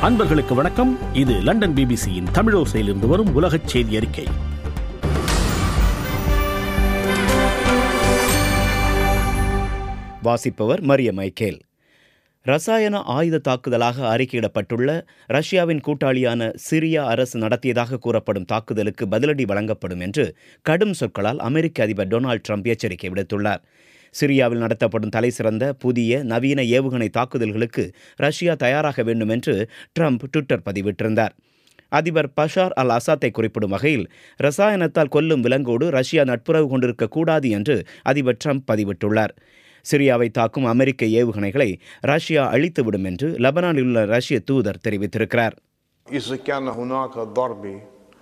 அன்பர்களுக்கு வணக்கம் இது லண்டன் பிபிசியின் தமிழோசையிலிருந்து வரும் உலகச் செய்தி அறிக்கை வாசிப்பவர் மரிய மைக்கேல் ரசாயன ஆயுத தாக்குதலாக அறிக்கையிடப்பட்டுள்ள ரஷ்யாவின் கூட்டாளியான சிரியா அரசு நடத்தியதாக கூறப்படும் தாக்குதலுக்கு பதிலடி வழங்கப்படும் என்று கடும் சொற்களால் அமெரிக்க அதிபர் டொனால்ட் ட்ரம்ப் எச்சரிக்கை விடுத்துள்ளார் சிரியாவில் நடத்தப்படும் தலைசிறந்த புதிய நவீன ஏவுகணை தாக்குதல்களுக்கு ரஷ்யா தயாராக வேண்டும் என்று ட்ரம்ப் ட்விட்டர் பதிவிட்டிருந்தார் அதிபர் பஷார் அல் அசாத்தை குறிப்பிடும் வகையில் ரசாயனத்தால் கொல்லும் விலங்கோடு ரஷ்யா நட்புறவு கொண்டிருக்க கூடாது என்று அதிபர் ட்ரம்ப் பதிவிட்டுள்ளார் சிரியாவை தாக்கும் அமெரிக்க ஏவுகணைகளை ரஷ்யா அழித்துவிடும் என்று லெபனானில் உள்ள ரஷ்ய தூதர் தெரிவித்திருக்கிறார் إذا كان هناك ضربة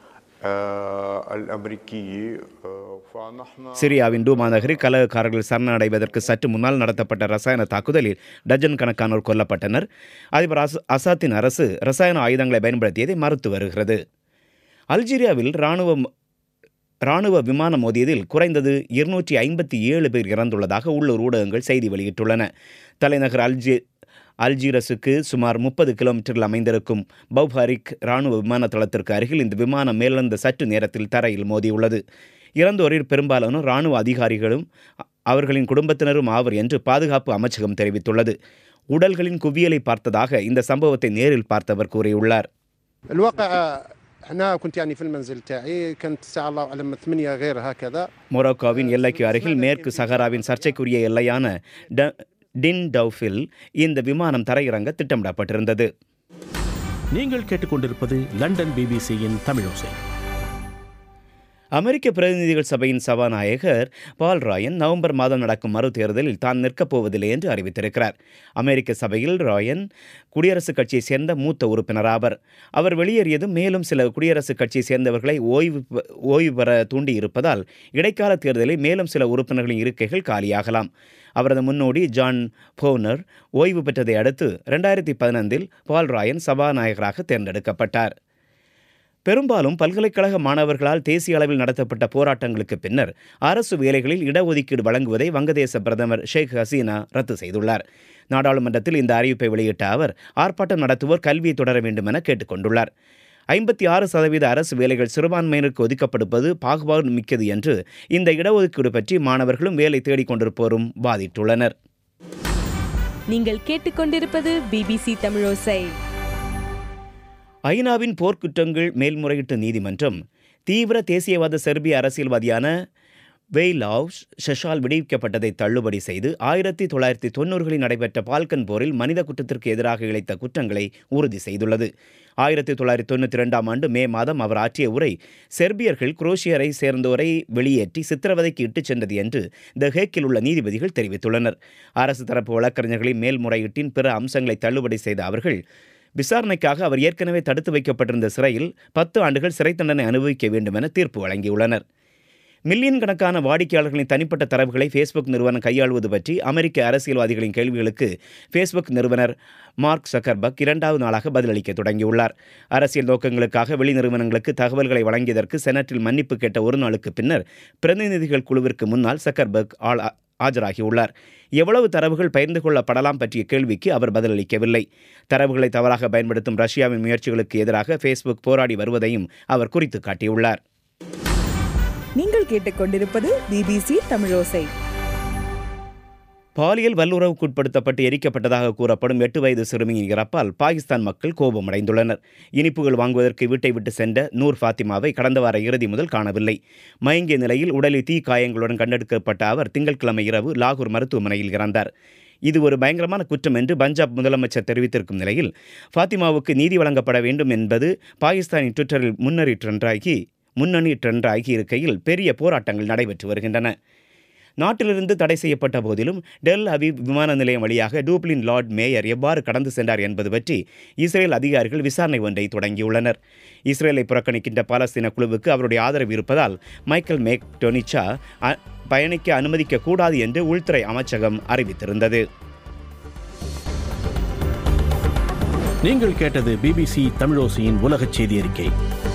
آه، الأمريكية آه، فنحن சிரியாவின் டூமா நகரில் கலகக்காரர்கள் சரணடைவதற்கு சற்று முன்னால் நடத்தப்பட்ட ரசாயன தாக்குதலில் டஜன் கணக்கானோர் கொல்லப்பட்டனர் அதிபர் அச அசாத்தின் அரசு ரசாயன ஆயுதங்களை பயன்படுத்தியதை மறுத்து வருகிறது அல்ஜீரியாவில் இராணுவம் இராணுவ விமானம் மோதியதில் குறைந்தது இருநூற்றி ஐம்பத்தி ஏழு பேர் இறந்துள்ளதாக உள்ளூர் ஊடகங்கள் செய்தி வெளியிட்டுள்ளன தலைநகர் அல்ஜி அல்ஜீரஸுக்கு சுமார் முப்பது கிலோமீட்டரில் அமைந்திருக்கும் பௌபாரிக் இராணுவ விமான தளத்திற்கு அருகில் இந்த விமானம் மேலெழுந்த சற்று நேரத்தில் தரையில் மோதியுள்ளது இறந்தோரில் பெரும்பாலானோர் இராணுவ அதிகாரிகளும் அ- அவர்களின் குடும்பத்தினரும் ஆவர் என்று பாதுகாப்பு அமைச்சகம் தெரிவித்துள்ளது உடல்களின் குவியலை பார்த்ததாக இந்த சம்பவத்தை நேரில் பார்த்தவர் கூறியுள்ளார் الواقع احنا كنت يعني في المنزل تاعي كانت الساعه الله اعلم 8 غير هكذا மொரோக்கோவின் எல்லைக்கு அருகில் மேற்கு சஹராவின் சர்ச்சைக்குரிய எல்லையான ட- டின் டவுஃபில் இந்த விமானம் தரையிறங்க திட்டமிடப்பட்டிருந்தது நீங்கள் கேட்டுக்கொண்டிருப்பது லண்டன் பிபிசியின் தமிழோசை அமெரிக்க பிரதிநிதிகள் சபையின் சபாநாயகர் பால் ராயன் நவம்பர் மாதம் நடக்கும் மறு தேர்தலில் தான் நிற்கப் போவதில்லை என்று அறிவித்திருக்கிறார் அமெரிக்க சபையில் ராயன் குடியரசுக் கட்சியைச் சேர்ந்த மூத்த உறுப்பினர் ஆவர் அவர் வெளியேறியதும் மேலும் சில குடியரசுக் கட்சியைச் சேர்ந்தவர்களை ஓய்வு பெ- ஓய்வு பெற தூண்டியிருப்பதால் இடைக்கால தேர்தலில் மேலும் சில உறுப்பினர்களின் இருக்கைகள் காலியாகலாம் அவரது முன்னோடி ஜான் போனர் ஓய்வு பெற்றதை அடுத்து ரெண்டாயிரத்தி பதினைந்தில் பால் ராயன் சபாநாயகராக தேர்ந்தெடுக்கப்பட்டார் பெரும்பாலும் பல்கலைக்கழக மாணவர்களால் தேசிய அளவில் நடத்தப்பட்ட போராட்டங்களுக்கு பின்னர் அரசு வேலைகளில் இடஒதுக்கீடு வழங்குவதை வங்கதேச பிரதமர் ஷேக் ஹசீனா ரத்து செய்துள்ளார் நாடாளுமன்றத்தில் இந்த அறிவிப்பை வெளியிட்ட அவர் ஆர்ப்பாட்டம் நடத்துவோர் கல்வியை தொடர வேண்டும் என கேட்டுக்கொண்டுள்ளார் ஐம்பத்தி ஆறு சதவீத அரசு வேலைகள் சிறுபான்மையினருக்கு ஒதுக்கப்படுவது பாகுபாடு மிக்கது என்று இந்த இடஒதுக்கீடு பற்றி மாணவர்களும் வேலை தேடிக் கொண்டிருப்போரும் வாதிட்டுள்ளனர் நீங்கள் கேட்டுக்கொண்டிருப்பது பிபிசி தமிழோசை ஐநாவின் போர்க்குற்றங்கள் மேல்முறையீட்டு நீதிமன்றம் தீவிர தேசியவாத செர்பிய அரசியல்வாதியான வெய்லாவ் ஷஷால் விடுவிக்கப்பட்டதை தள்ளுபடி செய்து ஆயிரத்தி தொள்ளாயிரத்தி தொண்ணூறுகளில் நடைபெற்ற பால்கன் போரில் மனித குற்றத்திற்கு எதிராக இழைத்த குற்றங்களை உறுதி செய்துள்ளது ஆயிரத்தி தொள்ளாயிரத்தி தொண்ணூற்றி ரெண்டாம் ஆண்டு மே மாதம் அவர் ஆற்றிய உரை செர்பியர்கள் குரோஷியரை சேர்ந்தோரை வெளியேற்றி சித்திரவதைக்கு இட்டுச் சென்றது என்று த ஹேக்கில் உள்ள நீதிபதிகள் தெரிவித்துள்ளனர் அரசு தரப்பு வழக்கறிஞர்களின் மேல்முறையீட்டின் பிற அம்சங்களை தள்ளுபடி செய்த அவர்கள் விசாரணைக்காக அவர் ஏற்கனவே தடுத்து வைக்கப்பட்டிருந்த சிறையில் பத்து ஆண்டுகள் சிறை தண்டனை அனுபவிக்க வேண்டும் என தீர்ப்பு வழங்கியுள்ளனர் மில்லியன் கணக்கான வாடிக்கையாளர்களின் தனிப்பட்ட தரவுகளை ஃபேஸ்புக் நிறுவனம் கையாளுவது பற்றி அமெரிக்க அரசியல்வாதிகளின் கேள்விகளுக்கு ஃபேஸ்புக் நிறுவனர் மார்க் சக்கர்பர்க் இரண்டாவது நாளாக பதிலளிக்க தொடங்கியுள்ளார் அரசியல் நோக்கங்களுக்காக வெளி நிறுவனங்களுக்கு தகவல்களை வழங்கியதற்கு செனட்டில் மன்னிப்பு கேட்ட ஒரு நாளுக்கு பின்னர் பிரதிநிதிகள் குழுவிற்கு முன்னால் சக்கர்பர்க் ஆள் ஆஜராகியுள்ளார் எவ்வளவு தரவுகள் பகிர்ந்து கொள்ளப்படலாம் பற்றிய கேள்விக்கு அவர் பதிலளிக்கவில்லை தரவுகளை தவறாக பயன்படுத்தும் ரஷ்யாவின் முயற்சிகளுக்கு எதிராக ஃபேஸ்புக் போராடி வருவதையும் அவர் குறித்து காட்டியுள்ளார் நீங்கள் கேட்டுக்கொண்டிருப்பது பிபிசி தமிழோசை பாலியல் வல்லுறவுக்குட்படுத்தப்பட்டு எரிக்கப்பட்டதாக கூறப்படும் எட்டு வயது சிறுமியின் இறப்பால் பாகிஸ்தான் மக்கள் கோபமடைந்துள்ளனர் இனிப்புகள் வாங்குவதற்கு வீட்டை விட்டு சென்ற நூர் ஃபாத்திமாவை கடந்த வார இறுதி முதல் காணவில்லை மயங்கிய நிலையில் உடலில் தீ காயங்களுடன் கண்டெடுக்கப்பட்ட அவர் திங்கட்கிழமை இரவு லாகூர் மருத்துவமனையில் இறந்தார் இது ஒரு பயங்கரமான குற்றம் என்று பஞ்சாப் முதலமைச்சர் தெரிவித்திருக்கும் நிலையில் ஃபாத்திமாவுக்கு நீதி வழங்கப்பட வேண்டும் என்பது பாகிஸ்தானின் ட்விட்டரில் முன்னணி ட்ரெண்டாகி முன்னணி ட்ரெண்டாகி இருக்கையில் பெரிய போராட்டங்கள் நடைபெற்று வருகின்றன நாட்டிலிருந்து தடை செய்யப்பட்ட போதிலும் டெல் அவிவ் விமான நிலையம் வழியாக டூப்ளின் லார்ட் மேயர் எவ்வாறு கடந்து சென்றார் என்பது பற்றி இஸ்ரேல் அதிகாரிகள் விசாரணை ஒன்றை தொடங்கியுள்ளனர் இஸ்ரேலை புறக்கணிக்கின்ற பாலஸ்தீன குழுவுக்கு அவருடைய ஆதரவு இருப்பதால் மைக்கேல் மேக் டொனிச்சா அ- பயணிக்க அனுமதிக்க கூடாது என்று உள்துறை அமைச்சகம் அறிவித்திருந்தது நீங்கள் கேட்டது பிபிசி தமிழோசையின் உலகச் செய்தி அறிக்கை